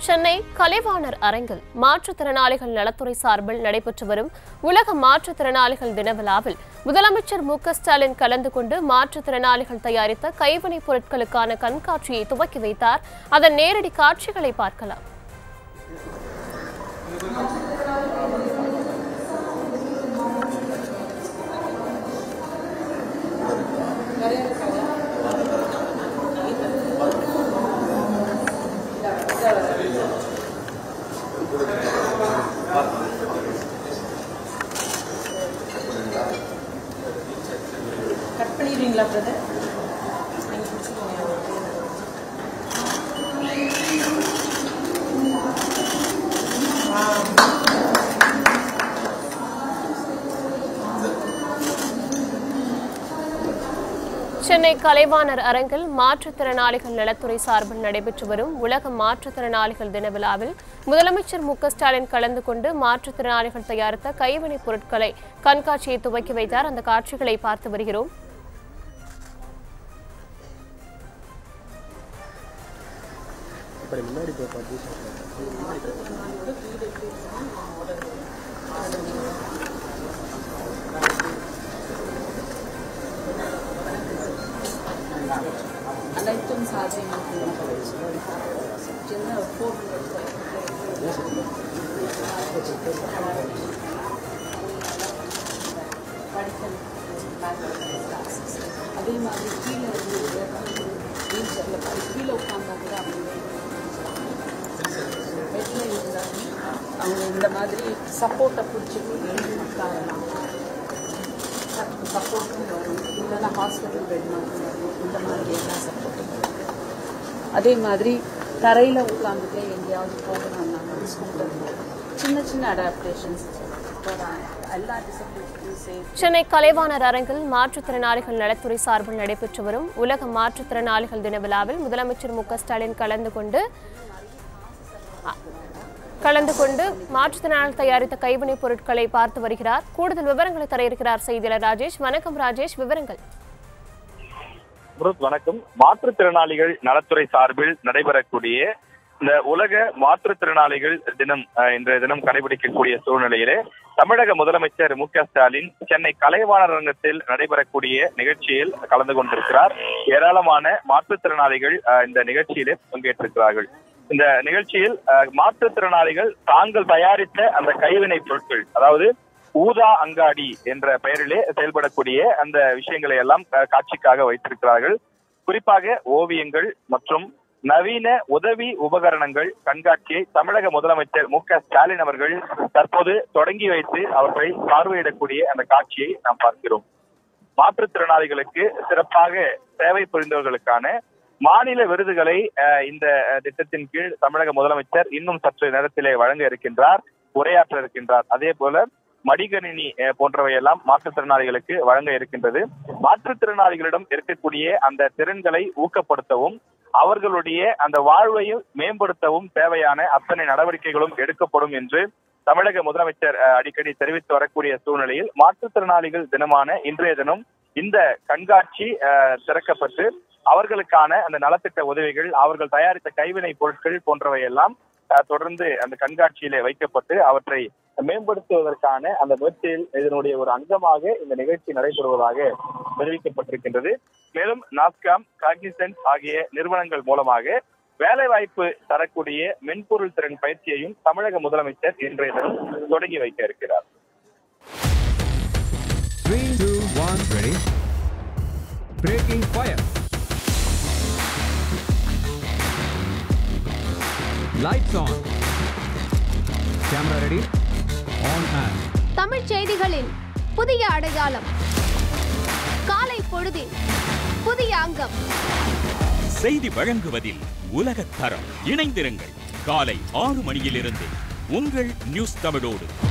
சென்னை கலைவாணர் அரங்கில் மாற்றுத்திறனாளிகள் நலத்துறை சார்பில் நடைபெற்று வரும் உலக மாற்றுத்திறனாளிகள் தின விழாவில் முதலமைச்சர் மு க ஸ்டாலின் கலந்து கொண்டு மாற்றுத்திறனாளிகள் தயாரித்த கைவினைப் பொருட்களுக்கான கண்காட்சியை துவக்கி வைத்தார் அதன் நேரடி காட்சிகளை பார்க்கலாம் கட் பண்ணிடுவீங்களா பிரதர் சென்னை கலைவாணர் அரங்கில் மாற்றுத்திறனாளிகள் நலத்துறை சார்பில் நடைபெற்று வரும் உலக மாற்றுத்திறனாளிகள் தின விழாவில் முதலமைச்சர் மு க ஸ்டாலின் கலந்து கொண்டு மாற்றுத்திறனாளிகள் தயாரித்த கைவினைப் பொருட்களை கண்காட்சியை துவக்கி வைத்தார் அந்த காட்சிகளை பார்த்து வருகிறோம் அப்படி முன்னாடி போய் பார்த்து அனைத்தும் சாத்தியமாக சின்ன ஃபோர் படிக்கல் அதே மாதிரி கீழே வந்து வீல் சேரில் படி கீழே உட்காந்தா கூட அவங்க பெட்டில் இருந்தாலும் அவங்க இந்த மாதிரி சப்போர்ட்டை பிடிச்சிட்டு எழுதி உட்காரலாம் சப்போர்ட்டும் வரும் இல்லைன்னா ஹாஸ்பிட்டல் பெட் மட்டும் வரும் இந்த மாதிரி எல்லாம் சப்போர்ட்டும் வரும் அதே மாதிரி தரையில் உட்காந்துட்டு எங்கேயாவது போகணும்னாங்க ஸ்கூட்டர் சின்ன சின்ன அடாப்டேஷன்ஸ் எல்லா டிசபிலிட்டியும் சேர்த்து சென்னை கலைவாணர் அரங்கில் மாற்றுத்திறனாளிகள் நலத்துறை சார்பில் நடைபெற்று வரும் உலக மாற்றுத்திறனாளிகள் தின விழாவில் முதலமைச்சர் மு க ஸ்டாலின் கலந்து கொண்டு அ- கலந்து கொண்டு மாற்றுத்திறனாளி தயாரித்த கைவினைப் பொருட்களை பார்த்து வருகிறார் கூடுதல் விவரங்களை தர இருக்கிறார் செய்தியாளர் ராஜேஷ் வணக்கம் ராஜேஷ் விவரங்கள் புருத் வணக்கம் மாற்றுத்திறனாளிகள் நலத்துறை சார்பில் நடைபெறக்கூடிய இந்த உலக மாற்றுத்திறனாளிகள் தினம் அஹ், இன்றைய தினம் கடைபிடிக்கக்கூடிய சூழ்நிலையிலே தமிழக முதலமைச்சர் மு க ஸ்டாலின் சென்னை கலைவாணர் அரங்கத்தில் நடைபெறக்கூடிய நிகழ்ச்சியில் கலந்து கொண்டிருக்கிறார் ஏராளமான மாற்றுத்திறனாளிகள் அஹ், இந்த நிகழ்ச்சியிலே பங்கேற்றிருக்கிறார்கள் இந்த நிகழ்ச்சியில் அஹ், மாற்றுத்திறனாளிகள் தாங்கள் தயாரித்த அந்த கைவினை பொருட்கள் அதாவது ஊதா அங்காடி என்ற பெயரிலே செயல்படக்கூடிய அந்த விஷயங்களை எல்லாம் அஹ், காட்சிக்காக வைத்திருக்கிறார்கள் குறிப்பாக ஓவியங்கள் மற்றும் நவீன உதவி உபகரணங்கள் கண்காட்சியை தமிழக முதலமைச்சர் மு க ஸ்டாலின் அவர்கள் தற்போது தொடங்கி வைத்து அவற்றை பார்வையிடக்கூடிய அந்த காட்சியை நாம் பார்க்கிறோம் மாற்றுத்திறனாளிகளுக்கு சிறப்பாக சேவை புரிந்தவர்களுக்கான மாநில விருதுகளை அஹ், இந்த அஹ், திட்டத்தின் கீழ் தமிழக முதலமைச்சர் இன்னும் சற்று நேரத்திலே வழங்க இருக்கின்றார் உரையாற்ற இருக்கின்றார் அதே போல மடிகணினி அஹ், போன்றவையெல்லாம் மாற்றுத்திறனாளிகளுக்கு வழங்க இருக்கின்றது மாற்றுத்திறனாளிகளிடம் இருக்கக்கூடிய அந்த திறன்களை ஊக்கப்படுத்தவும் அவர்களுடைய அந்த வாழ்வையும் மேம்படுத்தவும் தேவையான அத்தனை நடவடிக்கைகளும் எடுக்கப்படும் என்று தமிழக முதலமைச்சர் அஹ், அடிக்கடி தெரிவித்து வரக்கூடிய சூழ்நிலையில் மாற்றுத்திறனாளிகள் தினமான இன்றைய தினம் இந்த கண்காட்சி அஹ், திறக்கப்பட்டு அவர்களுக்கான அந்த நலத்திட்ட உதவிகள் அவர்கள் தயாரித்த கைவினை பொருட்கள் போன்றவை எல்லாம் அஹ், தொடர்ந்து அந்த கண்காட்சியிலே வைக்கப்பட்டு அவற்றை மேம்படுத்துவதற்கான அந்த முயற்சியில் இதனுடைய ஒரு அங்கமாக இந்த நிகழ்ச்சி நடைபெறுவதாக தெரிவிக்கப்பட்டிருக்கின்றது மேலும் நாஸ்காம் காக்னிசன்ட் ஆகிய நிறுவனங்கள் மூலமாக வேலை வாய்ப்பு தரக்கூடிய மென்பொருள் திறன் பயிற்சியையும் தமிழக முதலமைச்சர் இன்றைய தினம் தொடங்கி வைக்க இருக்கிறார் Three, two, one, ready. Breaking fire. Lights on. Camera ready. On and. தமிழ்ச் செய்திகளின் புதிய அடையாளம் காலை பொழுதின் புதிய அங்கம் செய்தி வழங்குவதில் உலகத் தரம் இணைந்திருங்கள் காலை ஆறு மணியிலிருந்து உங்கள் நியூஸ் தமிழோடு